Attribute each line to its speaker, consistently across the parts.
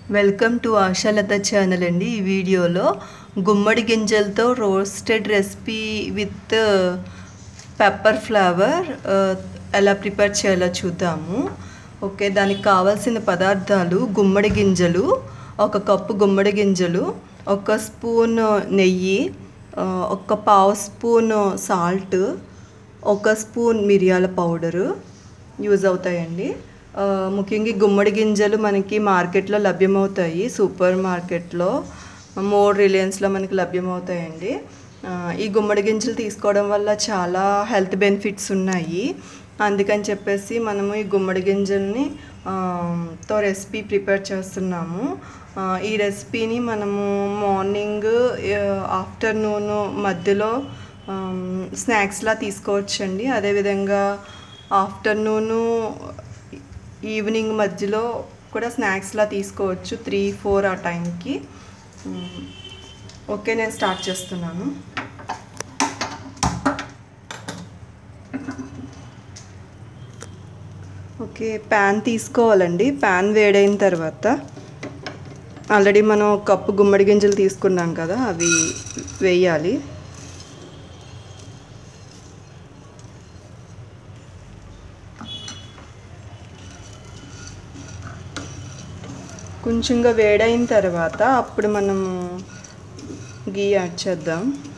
Speaker 1: Welcome to ఆశాలత channel అండి ఈ వీడియోలో గుమ్మడి గింజలతో roasted recipe with pepper flavour ఎలా ప్రిపేర్ చేయాలో చూద్దాము ఓకే దానికి కావాల్సిన పదార్థాలు గుమ్మడి గింజలు ఒక కప్పు గుమ్మడి గింజలు ఒక స్పూన్ నెయ్యి ఆ, ఒక పావు స్పూన్ సాల్ట్ ఒక స్పూన్ మిరియాల పౌడరు యూజ్ అవుతాయండి ఆ, ముఖ్యంగా ఈ గుమ్మడి గింజలు మనకి మార్కెట్లో లభ్యమవుతాయి సూపర్ మార్కెట్లో మోర్ రిలయన్స్లో మనకి లభ్యమవుతాయండి ఆ, ఈ గుమ్మడి గింజలు తీసుకోవడం వల్ల చాలా హెల్త్ బెనిఫిట్స్ ఉన్నాయి అందుకని చెప్పేసి మనము ఈ గుమ్మడి గింజల్ని ఆ, తో రెసిపీ ప్రిపేర్ చేస్తున్నాము ఆ, ఈ రెసిపీని మనము మార్నింగ్ ఆఫ్టర్నూన్ మధ్యలో స్నాక్స్లా తీసుకోవచ్చండి అదేవిధంగా ఆఫ్టర్నూను ఈవినింగ్ మధ్యలో కూడా స్నాక్స్లా తీసుకోవచ్చు త్రీ ఫోర్ ఆ టైంకి మ్, ఓకే నేను స్టార్ట్ చేస్తున్నాను ఓకే ప్యాన్ తీసుకోవాలండి ప్యాన్ వేడైన తర్వాత ఆల్రెడీ మనం ఒక కప్పు గుమ్మడి గింజలు తీసుకున్నాం కదా అవి వేయాలి కొంచెంగా వేడైన తర్వాత అప్పుడు మనము గీ యాడ్ చేద్దాం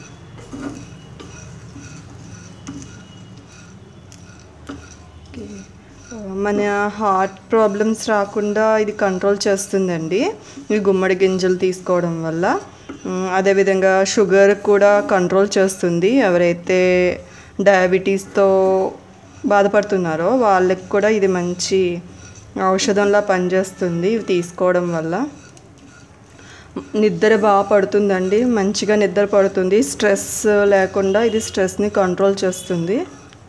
Speaker 1: ఓకే. ఆ, మన హార్ట్ ప్రాబ్లమ్స్ రాకుండా ఇది కంట్రోల్ చేస్తుందండి ఈ గుమ్మడి గింజలు తీసుకోవడం వల్ల ఉమ్, అదేవిధంగా షుగర్ కూడా కంట్రోల్ చేస్తుంది ఎవరైతే డయాబెటీస్తో బాధపడుతున్నారో వాళ్ళకి కూడా ఇది మంచి ఔషధంలా పనిచేస్తుంది ఇవి తీసుకోవడం వల్ల నిద్ర బాగా పడుతుందండి మంచిగా నిద్ర పడుతుంది స్ట్రెస్ లేకుండా ఇది స్ట్రెస్ని కంట్రోల్ చేస్తుంది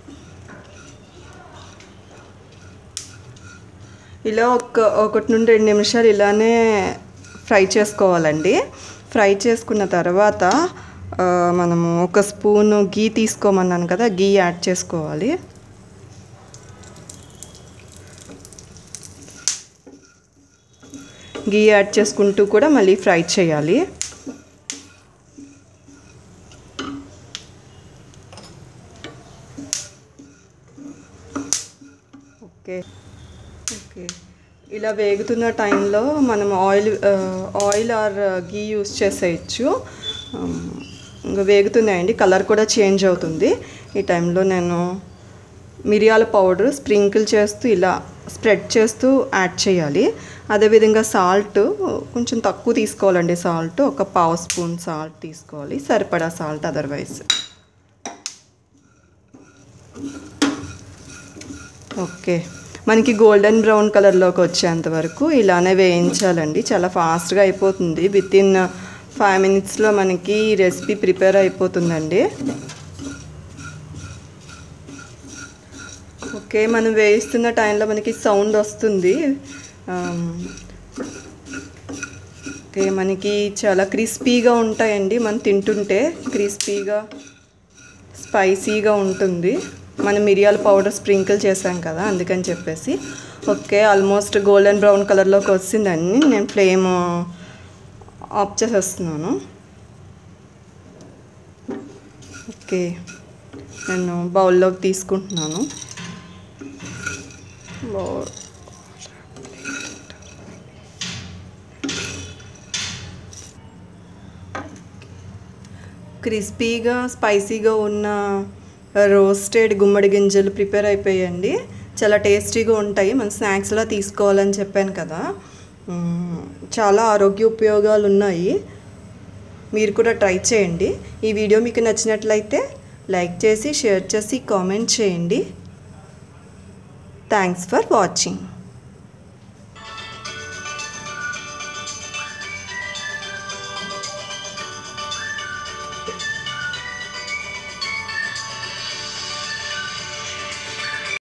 Speaker 1: ఇలా ఒక ఒకటి నుండి రెండు నిమిషాలు ఇలానే ఫ్రై చేసుకోవాలండి ఫ్రై చేసుకున్న తర్వాత ఆ, మనము ఒక స్పూను గీ తీసుకోమన్నాను కదా గీ యాడ్ చేసుకోవాలి గీ యాడ్ చేసుకుంటూ కూడా మళ్ళీ ఫ్రై చేయాలి ఓకే ఓకే ఇలా వేగుతున్న టైంలో మనం ఆయిల్ ఆ, ఆయిల్ ఆర్ గీ యూస్ చేసేయచ్చు ఆమ్, ఇంకా వేగుతున్నాయండి కలర్ కూడా చేంజ్ అవుతుంది ఈ టైంలో నేను మిరియాల పౌడర్ స్ప్రింకిల్ చేస్తూ ఇలా స్ప్రెడ్ చేస్తూ యాడ్ చేయాలి అదేవిధంగా సాల్ట్ కొంచెం తక్కువ తీసుకోవాలండి సాల్ట్ ఒక పావు స్పూన్ సాల్ట్ తీసుకోవాలి సరిపడా సాల్ట్ అదర్వైజ్ ఓకే మనకి గోల్డెన్ బ్రౌన్ కలర్లోకి వచ్చేంత వరకు ఇలానే వేయించాలండి చాలా ఫాస్ట్గా అయిపోతుంది విత్ ఇన్ ఫైవ్ మినిట్స్లో మనకి ఈ రెసిపీ ప్రిపేర్ అయిపోతుందండి ఓకే మనం వేయిస్తున్న టైంలో మనకి సౌండ్ వస్తుంది ఆమ్, ఓకే మనకి చాలా క్రిస్పీగా ఉంటాయండి మనం తింటుంటే క్రిస్పీగా స్పైసీగా ఉంటుంది మనం మిరియాల పౌడర్ స్ప్రింకిల్ చేసాం కదా అందుకని చెప్పేసి ఓకే ఆల్మోస్ట్ గోల్డెన్ బ్రౌన్ కలర్లోకి వచ్చిందండి నేను ఫ్లేమ్ ఆఫ్ చేసేస్తున్నాను ఓకే నేను బౌల్లోకి తీసుకుంటున్నాను బౌల్ క్రిస్పీగా స్పైసీగా ఉన్న రోస్టెడ్ గుమ్మడి గింజలు ప్రిపేర్ అయిపోయాయండి చాలా టేస్టీగా ఉంటాయి మన స్నాక్స్లా తీసుకోవాలని చెప్పాను కదా మ్మ్, చాలా ఆరోగ్య ఉపయోగాలు ఉన్నాయి మీరు కూడా ట్రై చేయండి ఈ వీడియో మీకు నచ్చినట్లయితే లైక్ చేసి షేర్ చేసి కామెంట్ చేయండి థ్యాంక్స్ ఫర్ వాచింగ్